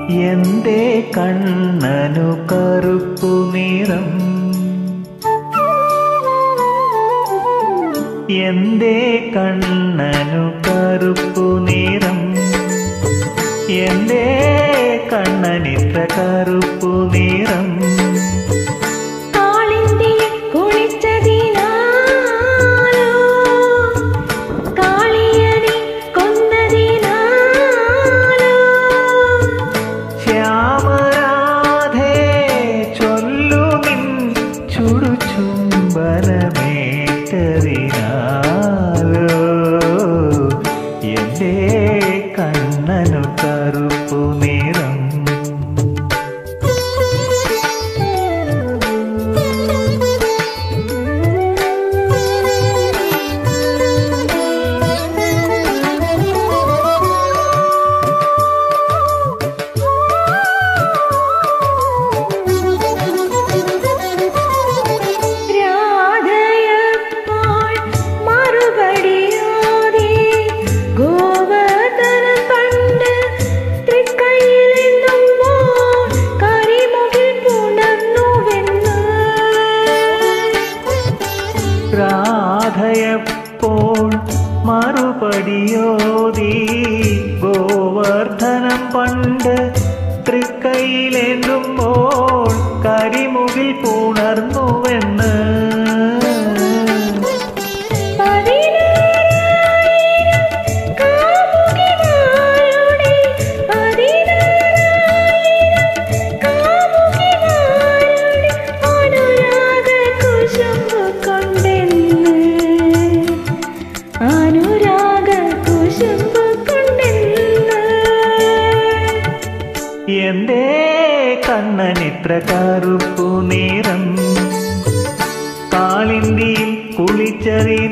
എന്റെ കണ്ണനു കറുപ്പു നിറം എന്റെ കണ്ണനു കറുപ്പു നിറം എന്റെ കണ്ണനിത്ര കറുപ്പു നിറം കാളിന്തി കുളിച്ചതിനാലോ കാളിയനെ കൊന്നതിനാലോ ശ്യാമരാധേ ചൊല്ലുമിൻ ചുടുചുംബനമേറ്റതിനാലോ എന്റെ കണ്ണനു കറുപ്പു നിറം രാധയപ്പോൾ മറുപടിയാതെ ഗോവർദ്ധനൻ പണ്ട് തൃക്കൈയിലെന്തുമ്പോൾ കരിമുകിൽ പുണർന്നുവെന്ന് രാധയപ്പോൾ മറുപടിയോതി ഗോവർദ്ധനം പണ്ട് തൃക്കൈയിലേന്തുമ്പോൾ കരിമുകിൽ പുണർന്നുവെന്ന് പതിനായിരം കാമുകിമാരുടെ പതിനായിരം കാമുകിമാരുടെ അനുരാഗ കുശുമ്പ് കൊണ്ടെന്ന് അനുരാഗ കുശുമ്പ് കൊണ്ടെന്ന് എന്റെ കണ്ണനിത്ര കറുപ്പു നിറം കാളിന്തിയിൽ കുളിച്ചതിനാലോ